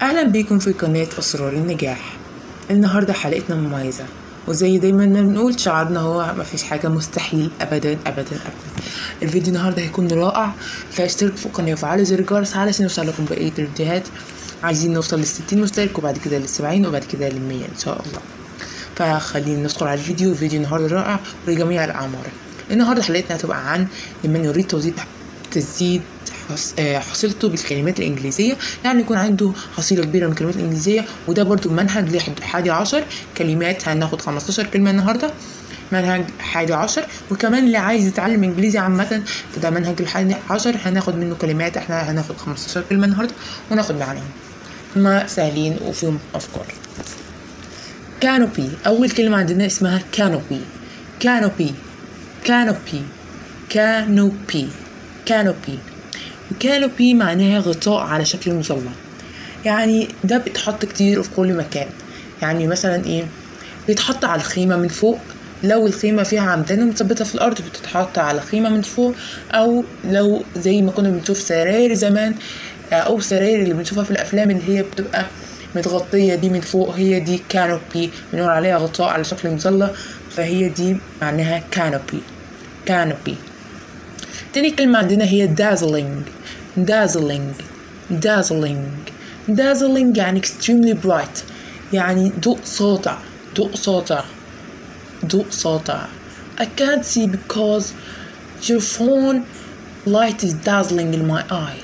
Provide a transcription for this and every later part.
أهلا بيكم في قناة أسرار النجاح النهاردة حلقتنا مميزة وزي دايما ما بنقول شعارنا هو مفيش حاجة مستحيل أبدا أبدا أبدا الفيديو النهاردة هيكون رائع فاشتركوا في القناة وفعلوا زر الجرس علشان يوصل لكم بقية الفيديوهات عايزين نوصل للستين مشترك وبعد كده للسبعين وبعد كده للمية إن شاء الله فخلينا ندخل على الفيديو الفيديو النهاردة رائع ولجميع الأعمار النهاردة حلقتنا هتبقى عن لمن يريد توظيف تزيد حص- آه، حصيلته بالكلمات الإنجليزية يعني يكون عنده حصيلة كبيرة من الكلمات الإنجليزية وده برضو منهج لحادي عشر كلمات هناخد 15 كلمة النهاردة منهج حادي عشر وكمان اللي عايز يتعلم إنجليزي عامة فده منهج الحادي عشر هناخد منه كلمات احنا هناخد 15 كلمة النهاردة وناخد معناهم هما سهلين وفيهم أفكار canopy أول كلمة عندنا اسمها canopy canopy canopy canopy canopy canopy معناها غطاء على شكل مثلث يعني ده بيتحط كتير في كل مكان يعني مثلا ايه بيتحط على الخيمة من فوق لو الخيمة فيها عمدان ومثبتة في الأرض بتتحط على خيمة من فوق أو لو زي ما كنا بنشوف سراير زمان آه، أو سراير اللي بنشوفها في الأفلام اللي هي بتبقى متغطية دي من فوق هي دي كانوبي بنقول عليها غطاء على شكل مثلث فهي دي معناها كانوبي كانوبي تاني كلمة عندنا هي dazzling dazzling dazzling dazzling يعني extremely bright يعني ضوء ساطع ضوء ساطع ضوء ساطع I can't see because your phone light is dazzling in my eye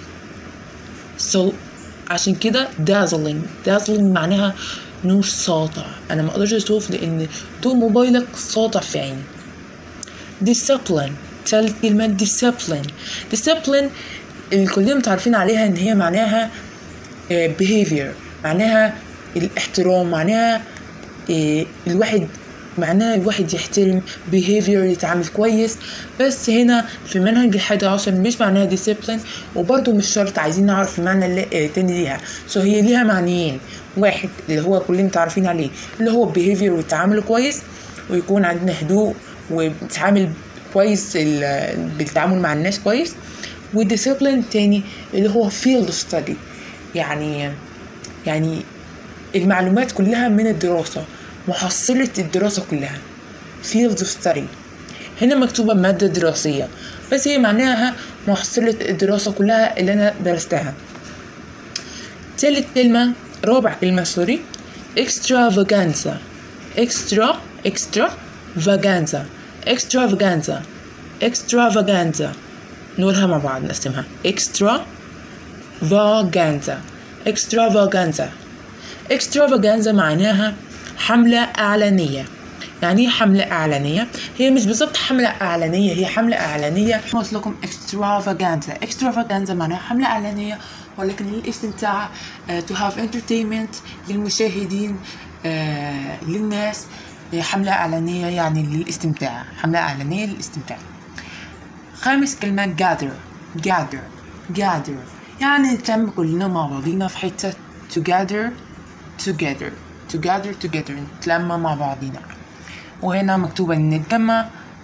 so عشان كده dazzling dazzling معناها نور ساطع انا ما اقدرش اشوف لان ضوء موبايلك ساطع في عيني discipline ثالث كلمة discipline discipline اللي كلنا متعرفين عليها ان هي معناها آه، behavior معناها الاحترام معناها آه، الواحد معناها الواحد يحترم behavior يتعامل كويس بس هنا في منهج الحادي عشر مش معناها discipline وبرضه مش شرط عايزين نعرف المعنى اللي آه، تاني ليها so هي ليها معنيين واحد اللي هو كلنا متعرفين عليه اللي هو behavior والتعامل كويس ويكون عندنا هدوء وبنتعامل كويس ال- بالتعامل مع الناس كويس والديسيبلين تاني اللي هو فيلد ستادي يعني يعني المعلومات كلها من الدراسة محصلة الدراسة كلها فيلد ستادي هنا مكتوبة مادة دراسية بس هي معناها محصلة الدراسة كلها اللي أنا درستها تالت كلمة رابع كلمة سوري extravaganza extra extra vaganza extravaganza extravaganza نقولها مع بعض نقسمها extra vaganza extravaganza extravaganza معناها حملة إعلانية يعني ايه حملة إعلانية؟ هي مش بالظبط حملة إعلانية هي حملة إعلانية قلت لكم extravaganza extravaganza معناها حملة إعلانية ولكن للاستمتاع آه، to have entertainment للمشاهدين آه، للناس هي حملة إعلانية يعني للاستمتاع حملة إعلانية للاستمتاع خامس كلمة gather gather gather يعني نتلم كلنا مع بعضينا في حتة together together together together نتلم مع بعضينا وهنا مكتوبة إن نتجمع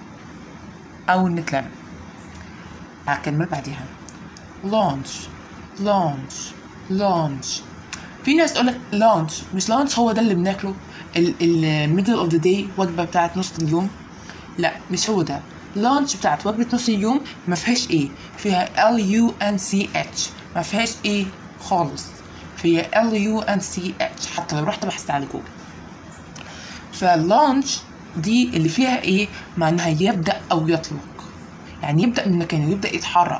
أو نتلم على الكلمة اللي بعديها launch launch launch في ناس تقول لك launch مش launch هو ده اللي بناكله ال ال middle of the day وجبة بتاعت نص اليوم لا مش هو ده لانش بتاعت وجبة نص اليوم ما فيهاش ايه فيها ال يو ان سي اتش ما فيهاش ايه خالص فيها ال يو ان سي اتش حتى لو رحت بحثت على جوجل فاللانش دي اللي فيها ايه معناها يبدأ او يطلق يعني يبدأ من مكانه يبدأ يتحرك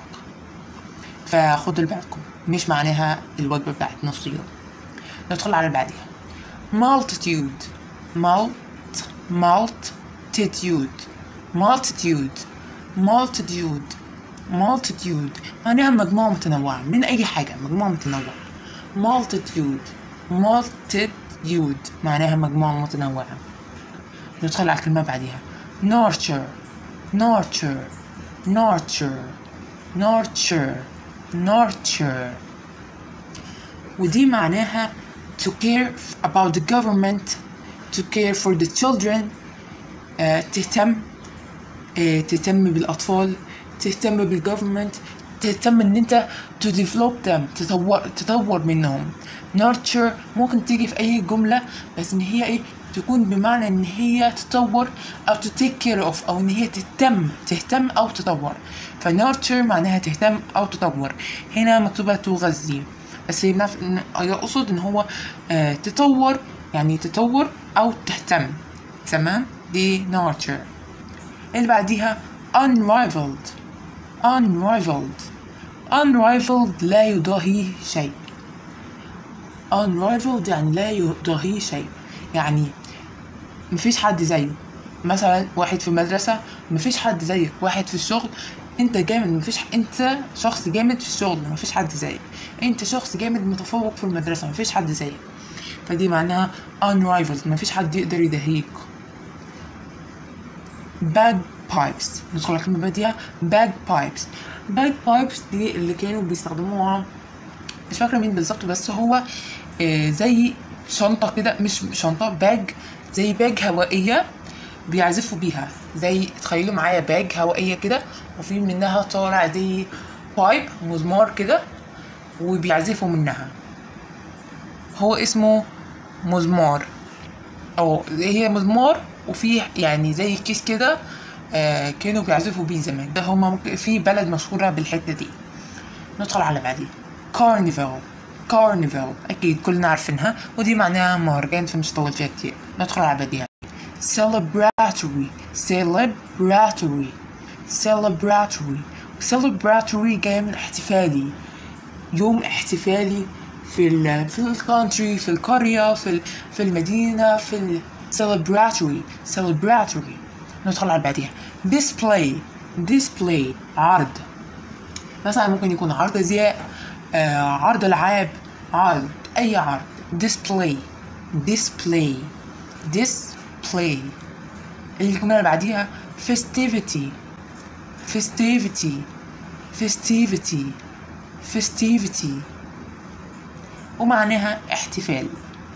فخدوا بالكم مش معناها الوجبة بتاعت نص اليوم ندخل على اللي بعديها multitude malt multitude multitude multitude multitude معناها مجموعة متنوعة من أي حاجة مجموعة متنوعة multitude multitude معناها مجموعة متنوعة ندخل على الكلمة بعديها nurture nurture nurture nurture nurture ودي معناها to care about the government to care for the children آه، تهتم آه، تهتم بالأطفال تهتم بالجوفرمنت تهتم ان انت to develop them تطور تطور منهم nurture ممكن تيجي في اي جملة بس ان هي ايه تكون بمعنى ان هي تطور او to take care of او ان هي تهتم تهتم او تطور ف nurture معناها تهتم او تطور هنا مكتوبة تغذي بس هي بنف... يقصد ان هو آه تطور يعني تطور او تهتم تمام دي nurture اللي بعديها unrivaled unrivaled unrivaled لا يضاهيه شيء unrivaled يعني لا يضاهيه شيء يعني مفيش حد زيه مثلا واحد في المدرسة مفيش حد زيك واحد في الشغل انت جامد مفيش انت شخص جامد في الشغل مفيش حد زيك انت شخص جامد متفوق في المدرسة مفيش حد زيك فدي معناها unrivaled مفيش حد يقدر يدهيك bag pipes ندخل على الكلمة بعديها bag pipes bag pipes دي اللي كانوا بيستخدموها مش فاكرة مين بالظبط بس هو آه زي شنطة كده مش شنطة باج زي باج هوائية بيعزفوا بيها زي تخيلوا معايا باج هوائية كده وفي منها طالع زي بايب مزمار كده وبيعزفوا منها هو اسمه مزمار او هي مزمار وفي يعني زي كيس كده آه كانوا بيعزفوا بيه زمان ده هما ممكن في بلد مشهورة بالحتة دي ندخل على بعدين كارنيفال كارنيفال أكيد كلنا عارفينها ودي معناها مهرجان فمش هطول فيها كتير ندخل على بعديها celebratory celebratory celebratory celebratory جاي من احتفالي يوم احتفالي في ال في الكونتري في القرية في ال في المدينة في ال celebratory celebratory ندخل على بعديها display display عرض مثلا ممكن يكون عرض ازياء آه عرض العاب عرض اي عرض display display display الجملة اللي بعديها festivity festivity festivity festivity ومعناها احتفال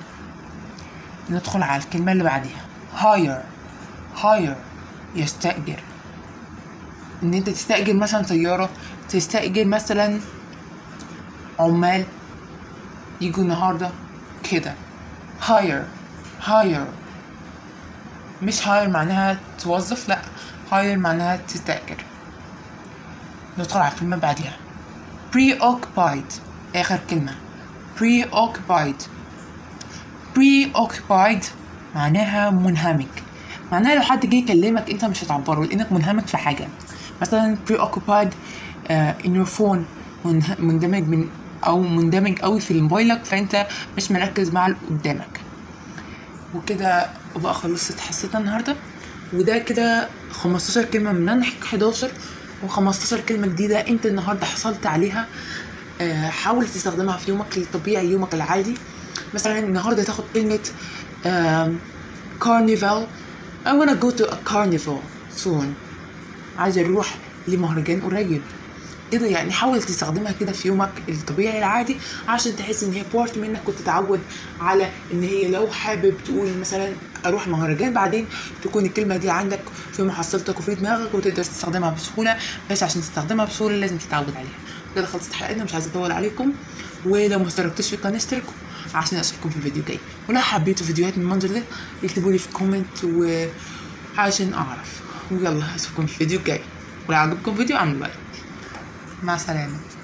ندخل على الكلمة اللي بعديها hire hire يستأجر ان انت تستأجر مثلا سيارة تستأجر مثلا عمال يجوا النهاردة كده hire hire مش hire معناها توظف لا hire معناها تستأجر ندخل على الكلمة بعديها preoccupied آخر كلمة preoccupied preoccupied معناها منهمك معناها لو حد جه يكلمك انت مش هتعبره لانك منهمك في حاجة مثلا preoccupied uh, in your phone مندمج من او مندمج قوي في موبايلك فانت مش مركز مع اللي قدامك وكده بقى خلصت حصتنا النهارده وده كده 15 كلمة من منح 11 و15 كلمة جديدة انت النهارده حصلت عليها آه حاول تستخدمها في يومك الطبيعي يومك العادي مثلا النهارده تاخد كلمة كارنيفال I wanna go to a carnival soon عايز اروح لمهرجان قريب كده يعني حاول تستخدمها كده في يومك الطبيعي العادي عشان تحس ان هي بارت منك وتتعود على ان هي لو حابب تقول مثلا اروح مهرجان بعدين تكون الكلمه دي عندك في محصلتك وفي دماغك وتقدر تستخدمها بسهوله بس عشان تستخدمها بسهوله لازم تتعود عليها كده خلصت حلقتنا مش عايزه اطول عليكم ولو ما اشتركتوش في القناه اشتركوا عشان اشوفكم في الفيديو الجاي ولو حبيتوا فيديوهات من المنظر ده اكتبوا لي في كومنت وعشان اعرف ويلا اشوفكم في الفيديو الجاي ولو عجبكم الفيديو اعملوا لايك مع السلامه